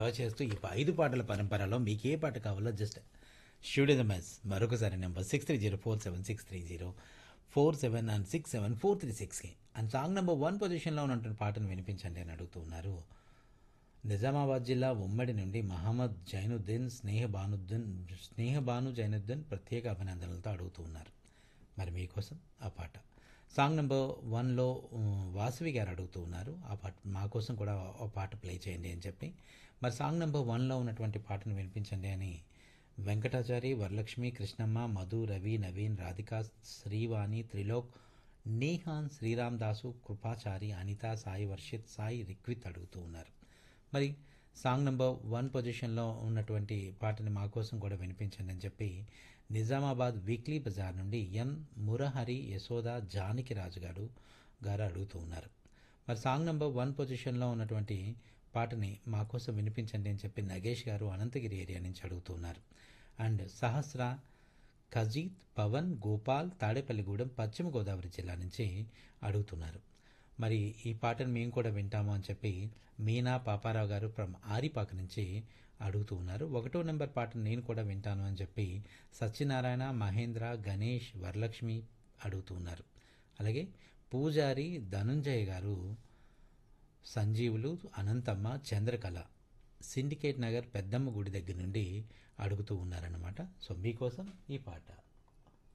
చేస్తూ ఈ ఐదు పాటల పరంపరలో మీకు ఏ పాట కావాలో జస్ట్ షూడ్ ద మెస్ మరొకసారి number six three zero four seven six three zero four seven and six seven four three సిక్స్కి అండ్ సాంగ్ నెంబర్ వన్ పొజిషన్లో ఉన్నటువంటి పాటను వినిపించండి అని అడుగుతూ ఉన్నారు నిజామాబాద్ జిల్లా ఉమ్మడి నుండి మహమ్మద్ జైనుద్దీన్ స్నేహ బానుద్దీన్ స్నేహ బాను జైనుద్దీన్ ప్రత్యేక అభినందనలతో అడుగుతూ ఉన్నారు మరి మీకోసం ఆ పాట సాంగ్ నెంబర్ వన్లో వాసవి గారు అడుగుతూ ఉన్నారు ఆ పాట మా కోసం కూడా ఆ పాట ప్లే చేయండి అని చెప్పి మరి సాంగ్ నెంబర్ వన్లో ఉన్నటువంటి పాటను వినిపించండి అని వెంకటాచారి వరలక్ష్మి కృష్ణమ్మ మధు రవి నవీన్ రాధిక శ్రీవాణి త్రిలోక్ నీహాన్ శ్రీరామ్ దాసు కృపాచారి అనిత సాయి వర్షిత్ సాయి రిక్విత్ అడుగుతూ ఉన్నారు మరి సాంగ్ నెంబర్ వన్ పొజిషన్లో ఉన్నటువంటి పాటని మా కోసం కూడా వినిపించండి అని చెప్పి నిజామాబాద్ వీక్లీ బజార్ నుండి ఎన్ మురహరి యశోద జానకి రాజు గారు గారు అడుగుతూ ఉన్నారు మరి సాంగ్ నెంబర్ వన్ పొజిషన్లో ఉన్నటువంటి పాటని మా కోసం వినిపించండి అని చెప్పి నగేష్ గారు అనంతగిరి ఏరియా నుంచి అడుగుతూ ఉన్నారు అండ్ సహస్ర ఖజీత్ పవన్ గోపాల్ తాడేపల్లిగూడెం పశ్చిమ గోదావరి జిల్లా నుంచి అడుగుతున్నారు మరి ఈ పాటను మేము కూడా వింటాము అని చెప్పి మీనా పాపారావు గారు ఫ్రమ్ ఆరిపాక నుంచి అడుగుతూ ఉన్నారు ఒకటో నెంబర్ పాటను నేను కూడా వింటాను అని చెప్పి సత్యనారాయణ మహేంద్ర గణేష్ వరలక్ష్మి అడుగుతూ ఉన్నారు అలాగే పూజారి ధనుంజయ గారు సంజీవులు అనంతమ్మ చంద్రకళ సిండికేట్ నగర్ పెద్దమ్మ గుడి దగ్గర నుండి అడుగుతూ ఉన్నారన్నమాట సో మీకోసం ఈ పాట